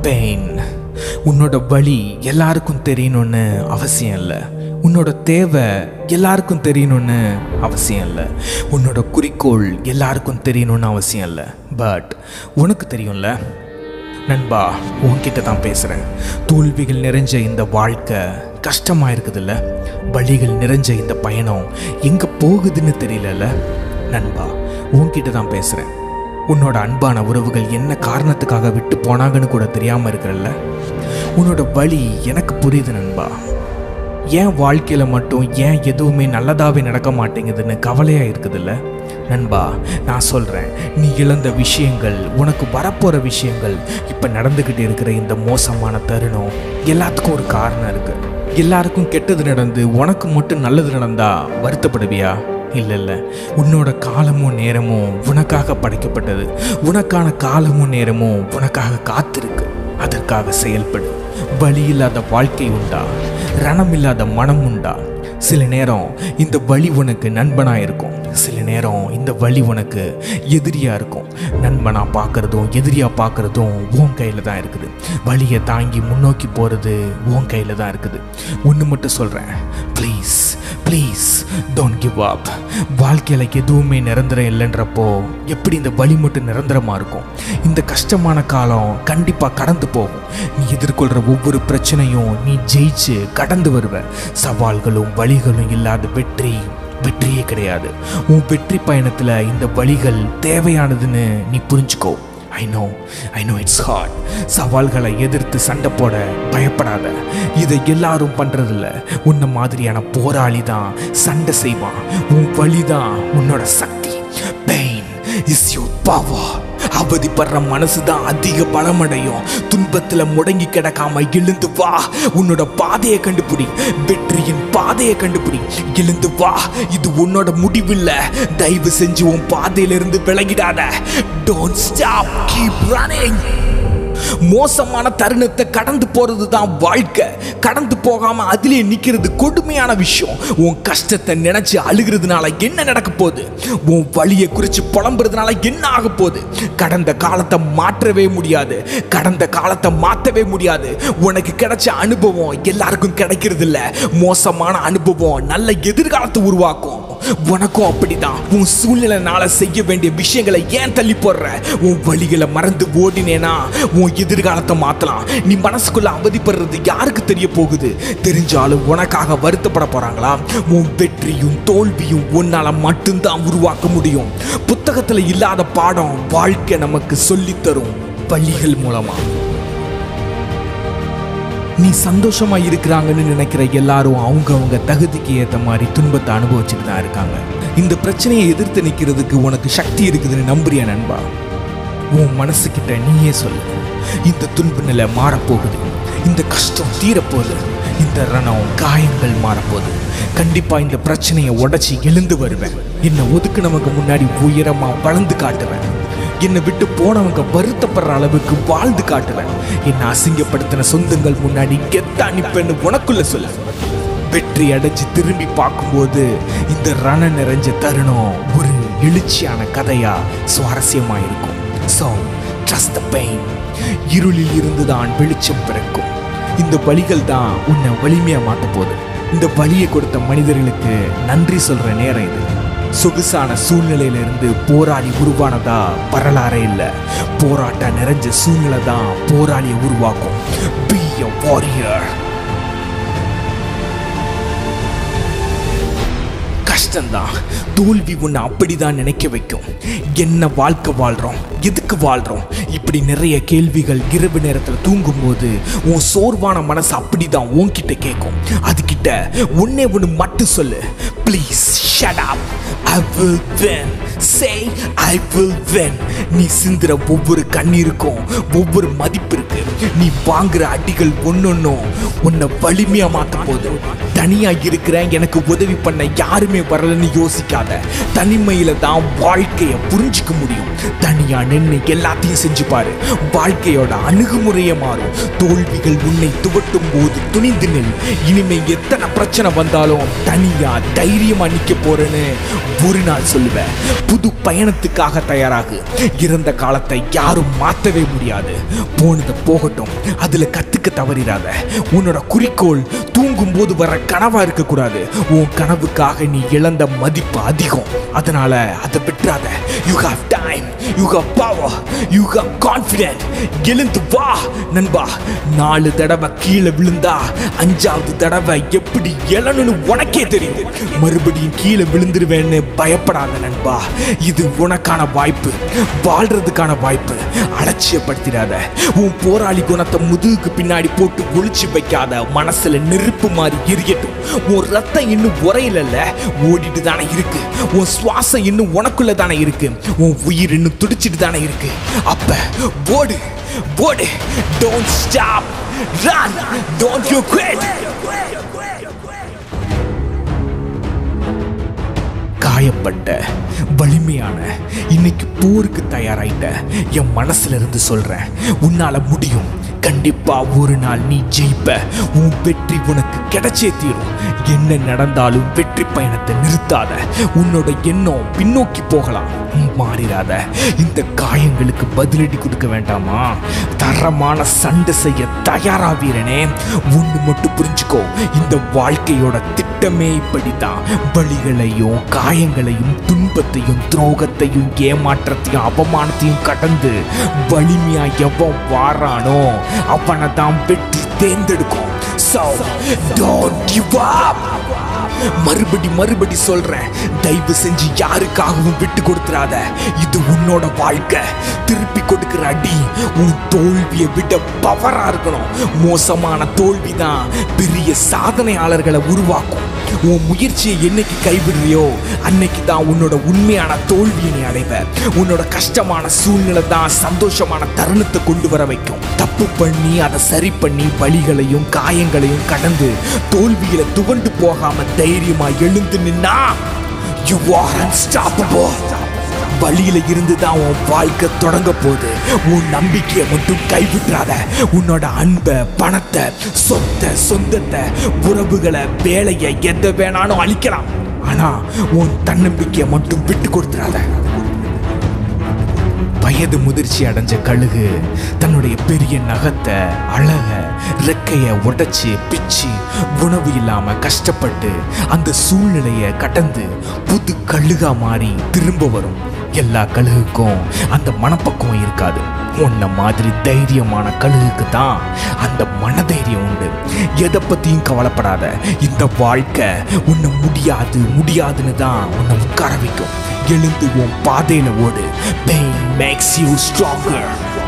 Pain உன்னோட வலி எல்லாருக்கும் தெரியணும்னு அவசியம் இல்லை உன்னோட தேவை எல்லாருக்கும் தெரியணும்னு அவசியம் இல்லை உன்னோட குறிக்கோள் எல்லாருக்கும் தெரியணும்னு அவசியம் இல்லை பட் உனக்கு தெரியும்ல நண்பா உன்கிட்ட தான் பேசுகிறேன் தோல்விகள் நிறைஞ்ச இந்த வாழ்க்கை கஷ்டமாக இருக்குதுல்ல வழிகள் நிறைஞ்ச இந்த பயணம் எங்கே போகுதுன்னு தெரியலல்ல நண்பா உன்கிட்ட தான் பேசுகிறேன் உன்னோட அன்பான உறவுகள் என்ன காரணத்துக்காக விட்டு போனாங்கன்னு கூட தெரியாமல் இருக்கிறல்ல உன்னோட வழி எனக்கு புரியுது நண்பா ஏன் வாழ்க்கையில் மட்டும் ஏன் எதுவுமே நல்லதாகவே நடக்க மாட்டேங்குதுன்னு கவலையாக இருக்குதுல்ல நண்பா நான் சொல்கிறேன் நீ இழந்த விஷயங்கள் உனக்கு வரப்போகிற விஷயங்கள் இப்போ நடந்துக்கிட்டு இருக்கிற இந்த மோசமான தருணம் எல்லாத்துக்கும் ஒரு காரணம் இருக்குது எல்லாருக்கும் கெட்டது நடந்து உனக்கு மட்டும் நல்லது நடந்தா வருத்தப்படுவியா இல்லை இல்லை உன்னோட காலமும் நேரமும் உனக்காக படைக்கப்பட்டது உனக்கான காலமும் நேரமும் உனக்காக காத்திருக்கு அதற்காக செயல்படு வழி இல்லாத வாழ்க்கை உண்டா ரணம் இல்லாத மனம் உண்டா சில நேரம் இந்த வழி உனக்கு நண்பனா இருக்கும் சில நேரம் இந்த வழி உனக்கு எதிரியா இருக்கும் நண்பனா பார்க்கறதும் எதிரியா பார்க்கறதும் உன் கையில தான் இருக்குது வழியை தாங்கி முன்னோக்கி போறது உன் கையில தான் இருக்குது ஒன்று மட்டும் சொல்றேன் please please don't give up வாழ்க்கையில் எதுவுமே நிரந்தரம் இல்லைன்றப்போ எப்படி இந்த வழி மட்டும் நிரந்தரமாக இருக்கும் இந்த கஷ்டமான காலம் கண்டிப்பாக கடந்து போகும் நீ எதிர்கொள்கிற ஒவ்வொரு பிரச்சனையும் நீ ஜெயிச்சு கடந்து வருவ சவால்களும் வழிகளும் இல்லாத வெற்றி வெற்றியே கிடையாது உன் வெற்றி பயணத்தில் இந்த வழிகள் தேவையானதுன்னு நீ புரிஞ்சுக்கோ I know I know it's hard சவால்களை எதிர்த்து சண்டை போட பயப்படாத இதை எல்லாரும் பண்றதில்ல உன்ன மாதிரியான போராளி தான் சண்டை செய்வான் உன் வழி தான் உன்னோட சக்தி பெயின் இஸ் யோர் பவர் அவதிப்படுற மனசு தான் அதிக பலமடையும் துன்பத்துல முடங்கி கிடக்காம எழுந்து வா உன்னோட பாதையை கண்டுபிடி வெற்றியின் பாதையை கண்டுபிடி எழுந்து வா இது உன்னோட முடிவில்ல தயவு செஞ்சு உன் பாதையிலிருந்து விலகிடாத டோன்ட் ஸ்டாப் கீப் ரன்னிங் மோசமான தருணத்தை கடந்து போறது தான் வாழ்க்கை கடந்து போகாம அதிலே நிக்கிறது கொடுமையான விஷயம் உன் கஷ்டத்தை நினைச்சு அழுகிறதுனால என்ன நடக்க போகுது உன் வழியை குறித்து புலம்புறதுனால என்ன ஆக போகுது கடந்த காலத்தை மாற்றவே முடியாது கடந்த காலத்தை மாற்றவே முடியாது உனக்கு கிடைச்ச அனுபவம் எல்லாருக்கும் கிடைக்கிறது இல்ல மோசமான அனுபவம் நல்ல எதிர்காலத்தை உருவாக்கும் உனக்கும் அப்படிதான் உன் சூழ்நிலைனால செய்ய வேண்டிய விஷயங்களை ஏன் தள்ளி போடுற உன் வழிகளை மறந்து ஓடினேனா உன் எதிர்காலத்தை மாத்தலாம் நீ மனசுக்குள்ள அவதிப்படுறது யாருக்கு தெரிய போகுது தெரிஞ்சாலும் உனக்காக வருத்தப்பட போறாங்களா உன் வெற்றியும் தோல்வியும் உன்னால மட்டும்தான் உருவாக்க முடியும் புத்தகத்துல இல்லாத பாடம் வாழ்க்கை நமக்கு சொல்லித் தரும் வழிகள் மூலமா நீ சந்தோஷமா இருக்கிறாங்கன்னு நினைக்கிற எல்லாரும் அவங்க அவங்க தகுதிக்கு ஏத்த மாதிரி துன்பத்தை அனுபவிச்சுட்டு தான் இருக்காங்க இந்த பிரச்சனையை எதிர்த்து நிக்கிறதுக்கு உனக்கு சக்தி இருக்குதுன்னு நம்புறிய நண்பா உன் மனசுக்கிட்ட நீயே சொல்லு இந்த துன்ப நிலை மாறப்போகுது இந்த கஷ்டம் தீரப்போகுது இந்த ரணம் காயங்கள் மாறப்போகுது கண்டிப்பா இந்த பிரச்சனையை உடைச்சி எழுந்து வருவேன் என்னை ஒதுக்குனவங்க முன்னாடி உயரமா வளர்ந்து காட்டுவேன் என்னை விட்டு போனவங்க வருத்தப்படுற அளவுக்கு வாழ்ந்து காட்டுவேன் என்னை அசிங்கப்படுத்தின சொந்தங்கள் முன்னாடி கெத்தா நிப்பேன்னு உனக்குள்ள சொல்ல வெற்றி அடைஞ்சு திரும்பி பார்க்கும்போது இந்த ரண நிறைஞ்ச தருணம் ஒரு எழுச்சியான கதையா சுவாரஸ்யமா இருக்கும் ஸோ ட்ரஸ்ட் த பெயின் இருளில் இருந்து தான் வெளிச்சம் பிறக்கும் இந்த வழிகள் தான் உன்னை வலிமையா மாத்த போகுது இந்த வழியை கொடுத்த மனிதர்களுக்கு நன்றி சொல்ற நேரம் இது சொகுசான சூழ்நிலையில இருந்து போராளி உருவானதா வரலாறே இல்லை போராட்டம் நிறைஞ்ச சூழ்நிலை தான் போராளியை உருவாக்கும் பி a warrior கஷ்டம்தான் தோல்வி உன்னை அப்படிதான் நினைக்க வைக்கும் என்ன வாழ்க்கை வாழ்றோம் எதுக்கு வாழ்றோம் இப்படி நிறைய கேள்விகள் இரவு நேரத்தில் தூங்கும்போது உன் சோர்வான மனசு அப்படிதான் உன்கிட்ட கேட்கும் அதுகிட்ட ஒன்னே ஒன்று மட்டும் சொல்லு please shut up I will win say I will win நீ சிந்துற ஒவ்வொரு கண்ணீருக்கும் ஒவ்வொரு மதிப்பு இருக்கு நீ வாங்குற அடிகள் ஒன்னொன்னும் உன்னை வலிமையா மாத்த போகுது தனியா இருக்கிறேன் எனக்கு உதவி பண்ண யாருமே வரலன்னு யோசிக்காத தனிமையில தான் வாழ்க்கைய புரிஞ்சுக்க முடியும் தனியா நின்று எல்லாத்தையும் செஞ்சு பாரு வாழ்க்கையோட அணுகுமுறையே மாறும் தோல்விகள் உன்னை துவட்டும் போது துணிந்து நில் இனிமே எத்தனை பிரச்சனை வந்தாலும் தனியா தைரியமா நிக்க போறேன்னு ஒரு நாள் சொல்லுவேன் புது பயணத்துக்காக தயாராகு இறந்த காலத்தை யாரும் மாற்றவே முடியாது போனது போகட்டும் அதுல கத்துக்க தவறிடாத உன்னோட குறிக்கோள் தூங்கும் போது வர கனவா இருக்கக்கூடாது உன் கனவுக்காக நீ இழந்த மதிப்பு அதிகம் அதனால அதை விட்டுறாத you have time you have power you have confident எழுந்து வா நண்பா நாலு தடவை கீழே விழுந்தா அஞ்சாவது தடவை எப்படி எழணும்னு உனக்கே தெரியும் மறுபடியும் கீழே விழுந்துருவேன்னு பயப்படாத நண்பா இது உனக்கான வாய்ப்பு வாழ்றதுக்கான வாய்ப்பு அலட்சியப்படுத்திடாத உன் போராளி குணத்தை முதுகுக்கு பின்னாடி போட்டு ஒளிச்சு வைக்காத மனசுல நெருப்பு மாதிரி எரியட்டும் உன் ரத்தம் இன்னும் உரையிலல்ல ஓடிட்டு தானே இருக்கு உன் சுவாசம் இன்னும் உனக்குள்ள தானே இருக்கு உன் உயிர் இன்னும் துடிச்சிட்டு தானே இருக்கு அப்ப போடு போடு don't stop run don't you quit காயப்பட்ட வலிமையான இன்னைக்கு போருக்கு தயாராயிட்ட என் மனசுல இருந்து சொல்றேன் உன்னால முடியும் கண்டிப்பா ஒரு நாள் நீ ஜெயிப்ப உன் வெற்றி உனக்கு கிடைச்சே தீரும் என்ன நடந்தாலும் வெற்றி பயணத்தை நிறுத்தாத உன்னோட எண்ணம் பின்னோக்கி போகலாம் மாறிடாத இந்த காயங்களுக்கு பதிலடி கொடுக்க வேண்டாமா தரமான சண்டை செய்ய தயாரா வீரனே ஒன்று மட்டும் புரிஞ்சுக்கோ இந்த வாழ்க்கையோட திட்டமே இப்படித்தான் வழிகளையும் காயங்களையும் துன்பத்தையும் துரோகத்தையும் ஏமாற்றத்தையும் அவமானத்தையும் கடந்து வலிமையா எவன் வாரானோ அவனை தான் வெற்றி தேர்ந்தெடுக்கும் So, don't give up. மறுபடி மறுபடி சொல்றேன் தயவு செஞ்சு யாருக்காகவும் விட்டு கொடுத்துறாத இது உன்னோட வாழ்க்கை திருப்பி கொடுக்கிற அடி உன் தோல்வியை விட பவரா இருக்கணும் மோசமான தோல்வி தான் பெரிய சாதனையாளர்களை உருவாக்கும் உன் முயற்சியை என்னைக்கு கைவிடுறியோ அன்னைக்கு தான் உன்னோட உண்மையான தோல்வியை நீ அடைவ உன்னோட கஷ்டமான சூழ்நிலை தான் சந்தோஷமான தருணத்தை கொண்டு வர வைக்கும் தப்பு பண்ணி அதை சரி பண்ணி வழிகளையும் காயங்களையும் கடந்து தோல்வியில துவண்டு போகாம தைரியமா எழுந்து நின்னா யூ ஆர் அன்ஸ்டாப்பபிள் வழியில இருந்து தான் உன் வாழ்க்கை தொடங்க போகுது உன் நம்பிக்கையை மட்டும் கைவிட்டுறாத உன்னோட அன்பை பணத்தை சொத்தை சொந்தத்தை உறவுகளை வேலையை எதை வேணாலும் அழிக்கலாம் ஆனா உன் தன்னம்பிக்கையை மட்டும் விட்டு கொடுத்துறாத வயது முதிர்ச்சி அடைஞ்ச கழுகு தன்னுடைய பெரிய நகத்தை அழக ரெக்கைய உடைச்சு பிச்சு உணவு இல்லாம கஷ்டப்பட்டு அந்த சூழ்நிலையை கடந்து புது கழுகா மாறி திரும்ப வரும் எல்லா கழுகுக்கும் அந்த மனப்பக்குவம் இருக்காது உன்ன மாதிரி தைரியமான கழுகுக்கு தான் அந்த மனதைரியம் உண்டு எதை பத்தியும் கவலைப்படாத இந்த வாழ்க்கை உன்னை முடியாது முடியாதுன்னு தான் உன்னை உட்கார வைக்கும் எழுந்து உன் பாதையில ஓடு பெயின் மேக்ஸ் யூ ஸ்ட்ராங்கர்